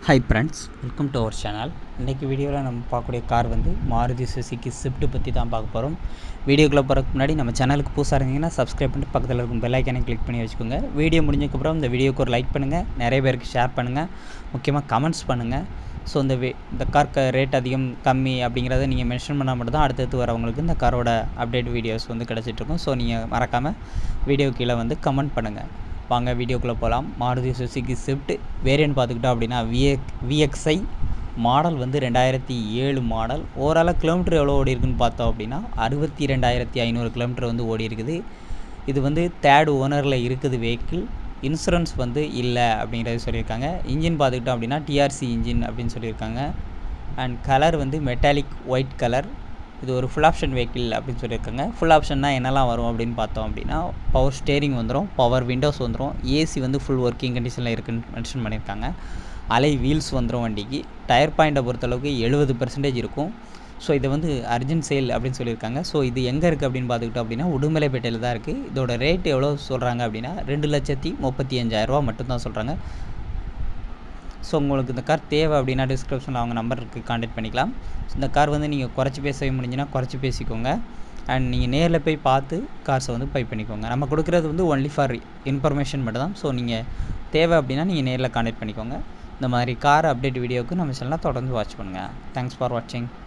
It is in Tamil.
high friends welcome to our channel இன்றைக்கி வீடியோவில் நம்ம பார்க்கக்கூடிய கார் வந்து மாருதி சுசுக்கி ஸ்விஃப்ட் பற்றி தான் பார்க்க போகிறோம் வீடியோக்குள்ளே போகிறதுக்கு முன்னாடி நம்ம சேனலுக்கு புதுசாக இருந்தீங்கன்னா சப்ஸ்கிரைப் பண்ணிட்டு பக்கத்தில் இருக்கும் பெல் ஐக்கானை கிளிக் பண்ணி வச்சுக்கோங்க வீடியோ முடிஞ்சதுக்கப்புறம் இந்த வீடியோக்கு ஒரு லைக் பண்ணுங்கள் நிறைய பேருக்கு ஷேர் பண்ணுங்கள் முக்கியமாக கமெண்ட்ஸ் பண்ணுங்கள் ஸோ இந்த வே இந்த கார்க்கு ரேட் அதிகம் கம்மி அப்படிங்கிறத நீங்கள் மென்ஷன் பண்ணால் மட்டும் தான் அடுத்தடுத்து வரவங்களுக்கு இந்த காரோட அப்டேட் வீடியோஸ் வந்து கிடச்சிட்ருக்கும் ஸோ நீங்கள் மறக்காமல் வீடியோ கீழே வந்து கமெண்ட் பண்ணுங்கள் வாங்க வீடியோக்குள்ளே போகலாம் மாருதி சுசுக்கி ஸ்விஃப்ட் வேரியன்ட் பார்த்துக்கிட்டோம் அப்படின்னா விஎக் விஎக்ஸ்ஐ மாடல் வந்து ரெண்டாயிரத்தி ஏழு மாடல் ஓவராலாக கிலோமீட்டர் எவ்வளோ ஓடி இருக்குன்னு பார்த்தோம் அப்படின்னா அறுபத்தி ரெண்டாயிரத்தி ஐநூறு கிலோமீட்டர் வந்து ஓடி இருக்குது இது வந்து தேர்ட் ஓனரில் இருக்குது வெஹிக்கிள் இன்சூரன்ஸ் வந்து இல்லை அப்படிங்கிறது சொல்லியிருக்காங்க இன்ஜின் பார்த்துக்கிட்டோம் அப்படின்னா டிஆர்சி இன்ஜின் அப்படின்னு சொல்லியிருக்காங்க அண்ட் கலர் வந்து மெட்டாலிக் ஒயிட் கலர் இது ஒரு ஃபுல் ஆப்ஷன் வெஹிக்கிள் அப்படின்னு சொல்லியிருக்காங்க ஃபுல் ஆப்ஷன்னா என்னெல்லாம் வரும் அப்படின்னு பார்த்தோம் அப்படின்னா பவர் ஸ்டேரிங் வந்துடும் பவர் விண்டோஸ் வந்துடும் ஏசி வந்து ஃபுல் ஒர்க்கிங் கண்டிஷனில் இருக்குன்னு மென்ஷன் பண்ணியிருக்காங்க அலை வீல்ஸ் வந்துடும் வண்டிக்கு டயர் பாயிண்ட்டை பொறுத்தளவுக்கு எழுபது பெர்சன்டேஜ் இருக்கும் ஸோ இதை வந்து அர்ஜென்ட் சேல் அப்படின்னு சொல்லியிருக்காங்க ஸோ இது எங்கே இருக்குது அப்படின்னு பார்த்துக்கிட்டோம் அப்படின்னா உடுமலைப்பேட்டையில் தான் இருக்குது இதோட ரேட் எவ்வளோ சொல்கிறாங்க அப்படின்னா ரெண்டு லட்சத்தி முப்பத்தி அஞ்சாயிரரூவா மட்டும்தான் சொல்கிறாங்க ஸோ உங்களுக்கு இந்த கார் தேவை அப்படின்னா டிஸ்கிரிப்ஷனில் அவங்க நம்பருக்கு காண்டாக்ட் பண்ணிக்கலாம் இந்த கார் வந்து நீங்கள் குறைச்சி பேச முடிஞ்சுன்னா குறைச்சி பேசிக்கோங்க அண்ட் நீங்கள் நேரில் போய் பார்த்து கார்ஸை வந்து பை பண்ணிக்கோங்க நம்ம கொடுக்குறது வந்து ஒன்லி ஃபார் இன்ஃபர்மேஷன் மட்டும் தான் ஸோ நீங்கள் தேவை அப்படின்னா நீங்கள் நேரில் காண்டாக்ட் பண்ணிக்கோங்க இந்த மாதிரி கார் அப்டேட் வீடியோவுக்கு நம்ம சேனலை தொடர்ந்து வாட்ச் பண்ணுங்கள் தேங்க்ஸ் ஃபார் வாட்சிங்